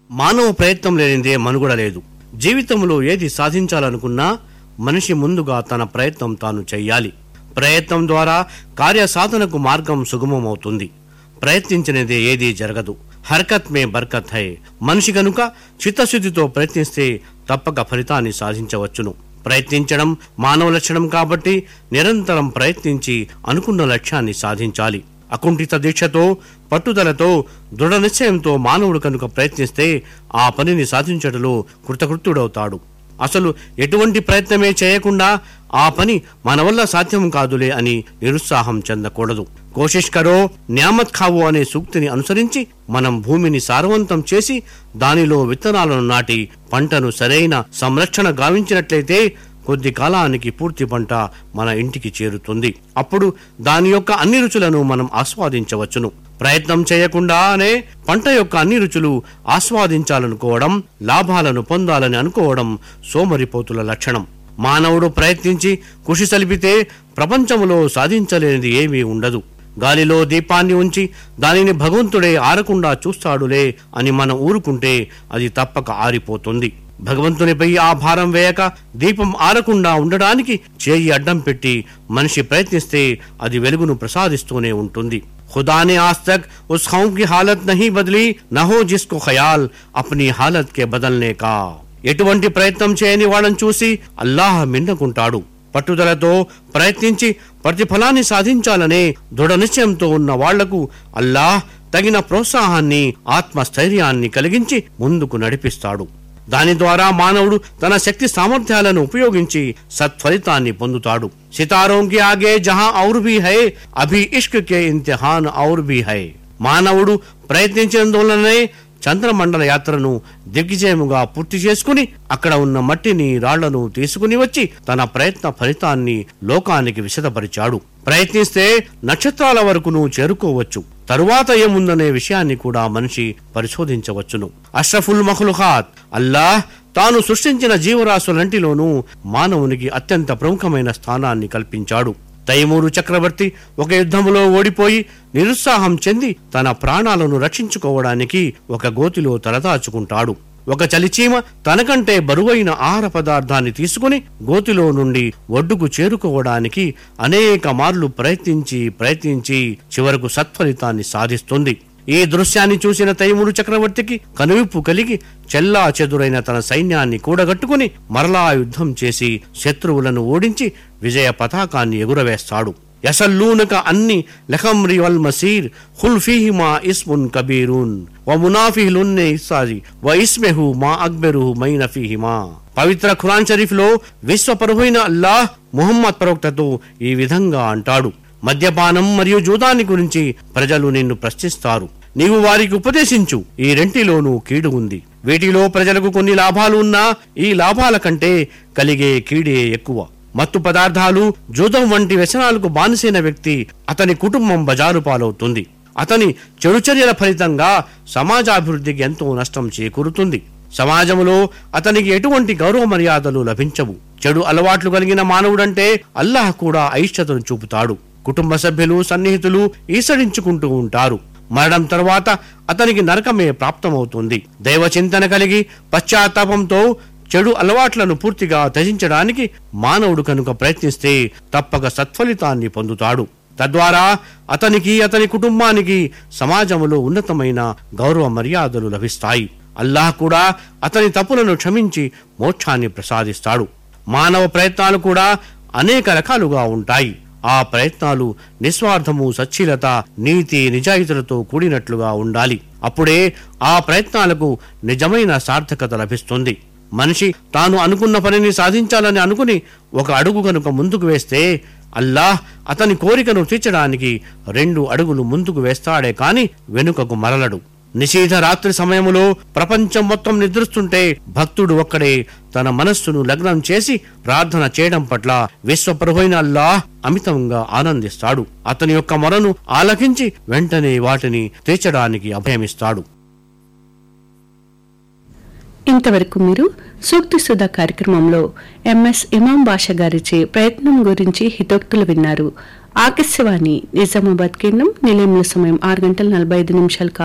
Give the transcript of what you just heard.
మానవ ప్రయత్నం లేనిదే మనుగడ లేదు జీవితంలో ఏది సాధించాలనుకున్నా మనిషి ముందుగా తన ప్రయత్నం తాను చెయ్యాలి ప్రయత్నం ద్వారా కార్యసాధనకు మార్గం సుగమమవుతుంది ప్రయత్నించినదే ఏదీ జరగదు హర్కత్ మే బర్కత్ హై మనిషి గనుక చిత్తశుద్ధితో ప్రయత్నిస్తే తప్పక ఫలితాన్ని సాధించవచ్చును ప్రయత్నించడం మానవ లక్షణం కాబట్టి నిరంతరం ప్రయత్నించి అనుకున్న లక్ష్యాన్ని సాధించాలి అకుంఠిత దీక్షతో పట్టుదలతో దృఢ నిశ్చయంతో మానవుడు కనుక ప్రయత్నిస్తే ఆ పనిని సాధించడంలో కృతకృత్యుడవుతాడు అసలు ఎటువంటి ప్రయత్నమే చేయకుండా ఆ పని మన వల్ల సాధ్యం కాదులే అని నిరుత్సాహం చెందకూడదు కోషిష్ కరో న్యామత్ ఖావో అనే సూక్తిని అనుసరించి మనం భూమిని సారవంతం చేసి దానిలో విత్తనాలను నాటి పంటను సరైన సంరక్షణ గావించినట్లయితే కొద్ది కాలానికి పూర్తి పంట మన ఇంటికి చేరుతుంది అప్పుడు దాని యొక్క అన్ని రుచులను మనం ఆస్వాదించవచ్చును ప్రయత్నం చేయకుండానే పంట యొక్క అన్ని రుచులు ఆస్వాదించాలనుకోవడం లాభాలను పొందాలని అనుకోవడం సోమరిపోతుల లక్షణం మానవుడు ప్రయత్నించి కృషి సలిపితే ప్రపంచంలో సాధించలేనిది ఏమీ ఉండదు గాలిలో దీపాన్ని ఉంచి దానిని భగవంతుడే ఆరకుండా చూస్తాడులే అని మనం ఊరుకుంటే అది తప్పక ఆరిపోతుంది భగవంతునిపై ఆ భారం వేయక దీపం ఆరకుండా ఉండడానికి చేయి అడ్డం పెట్టి మనిషి ప్రయత్నిస్తే అది వెలుగును ప్రసాదిస్తూనే ఉంటుంది खुदा ने आज तक उस कौम की हालत नहीं बदली न हो जिसको ख्याल अपनी हालत के बदलने का ఎటువంటి ప్రయత్నం చేయని వాళ్ళని చూసి అల్లాహ్ మిన్నకుంటాడు పట్టుదలతో ప్రయత్నించి ప్రతిఫలాన్ని సాధించాలనే దృఢ నిశ్చయంతో ఉన్న వాళ్లకు అల్లాహ్ తగిన ప్రోత్సాహాన్ని ఆత్మస్థైర్యాన్ని కలిగించి ముందుకు నడిపిస్తాడు దాని ద్వారా మానవుడు తన శక్తి సామర్థ్యాలను ఉపయోగించి సత్ఫలితాన్ని పొందుతాడు సితారోం కి ఆగే జహా ఔర్ భీ హై అభి ఇష్క్ కే ఇంతిహాన్ ఔర్ భీ హై మానవుడు ప్రయత్నించినందువలనే చంద్రమండల యాత్రను దిగ్విజయముగా పూర్తి చేసుకుని అక్కడ ఉన్న మట్టిని రాళ్లను తీసుకుని వచ్చి తన ప్రయత్న ఫలితాన్ని లోకానికి విశదపరిచాడు ప్రయత్నిస్తే నక్షత్రాల వరకును చేరుకోవచ్చు తరువాత ఏముందనే విషయాన్ని కూడా మనిషి పరిశోధించవచ్చును అష్రఫుల్ మఖలుఖాత్ అల్లాహ్ తాను సృష్టించిన జీవరాశులంటిలోనూ మానవునికి అత్యంత ప్రముఖమైన స్థానాన్ని కల్పించాడు తైమూరు చక్రవర్తి ఒక యుద్ధములో ఓడిపోయి నిరుత్సాహం చెంది తన ప్రాణాలను రక్షించుకోవడానికి ఒక గోతిలో తలదాచుకుంటాడు ఒక చలిచీమ తనకంటే బరువైన ఆహార పదార్థాన్ని తీసుకుని గోతిలో నుండి ఒడ్డుకు చేరుకోవడానికి అనేక మార్లు ప్రయత్నించి ప్రయత్నించి చివరకు సత్ఫలితాన్ని సాధిస్తుంది ఈ దృశ్యాన్ని చూసిన తైమూరు చక్రవర్తికి కనువిప్పు కలిగి చెల్లా చెదురైన తన సైన్యాన్ని కూడగట్టుకుని మరలా యుద్ధం చేసి శత్రువులను ఓడించి విజయ పతాకాన్ని ఎగురవేస్తాడు యసల్లూనక అన్ని లఖమ్రి వల్ మసీర్ ఖుల్ ఫీహిమా ఇస్మున్ కబీరూన్ వ మునాఫిహులున్నే ఇస్సారి వ ఇస్మెహు మా అక్బెరుహు మైన ఫీహిమా పవిత్ర ఖురాన్ షరీఫ్ లో విశ్వపరువైన అల్లాహ్ ముహమ్మద్ ప్రవక్తతో ఈ విధంగా అంటాడు మద్యపానం మరియు జూదాన్ని గురించి ప్రజలు నిన్ను ప్రశ్నిస్తారు నీవు వారికి ఉపదేశించు ఈ రెంటిలోనూ కీడు ఉంది వీటిలో ప్రజలకు కొన్ని లాభాలు ఉన్నా ఈ లాభాల కంటే కలిగే కీడే ఎక్కువ మత్తు పదార్థాలు జూదం వంటి వ్యసనాలకు బానిసైన వ్యక్తి అతని కుటుంబం బజారు పాలవుతుంది అతని చెడు చర్యల ఫలితంగా సమాజాభివృద్ధికి ఎంతో నష్టం చేకూరుతుంది సమాజంలో అతనికి ఎటువంటి గౌరవ మర్యాదలు లభించవు చెడు అలవాట్లు కలిగిన మానవుడంటే అల్లాహ్ కూడా అయిష్టతను చూపుతాడు కుటుంబ సభ్యులు సన్నిహితులు ఈసడించుకుంటూ ఉంటారు మరణం తర్వాత అతనికి నరకమే ప్రాప్తమవుతుంది దైవ చింతన కలిగి పశ్చాత్తాపంతో చెడు అలవాట్లను పూర్తిగా త్యజించడానికి మానవుడు కనుక ప్రయత్నిస్తే తప్పక సత్ఫలితాన్ని పొందుతాడు తద్వారా అతనికి అతని కుటుంబానికి సమాజంలో ఉన్నతమైన గౌరవ మర్యాదలు లభిస్తాయి అల్లాహ్ కూడా అతని తప్పులను క్షమించి మోక్షాన్ని ప్రసాదిస్తాడు మానవ ప్రయత్నాలు కూడా అనేక రకాలుగా ఉంటాయి ఆ ప్రయత్నాలు నిస్వార్థము సచ్చీలత నీతి నిజాయితీలతో కూడినట్లుగా ఉండాలి అప్పుడే ఆ ప్రయత్నాలకు నిజమైన సార్థకత లభిస్తుంది మనిషి తాను అనుకున్న పనిని సాధించాలని అనుకుని ఒక అడుగు కనుక ముందుకు వేస్తే అల్లాహ్ అతని కోరికను తీర్చడానికి రెండు అడుగులు ముందుకు వేస్తాడే కాని వెనుకకు మరలడు నిషేధ రాత్రి సమయములో ప్రపంచం మొత్తం నిద్రిస్తుంటే భక్తుడు ఒక్కడే తన మనస్సును లగ్నం చేసి ప్రార్థన చేయడం పట్ల విశ్వప్రభైన అల్లాహ్ అమితంగా ఆనందిస్తాడు అతని యొక్క మొరను ఆలకించి వెంటనే వాటిని తీర్చడానికి అభయమిస్తాడు ఇంతవరకు మీరు సూక్తి సుధా కార్యక్రమంలో ఎంఎస్ ఇమాం బాష గారిచే ప్రయత్నం గురించి హితోక్తులు విన్నారు ఆకాశవాణి నిజామాబాద్ కేంద్రం నిలయంలో సమయం ఆరు గంటల నలభై ఐదు నిమిషాలు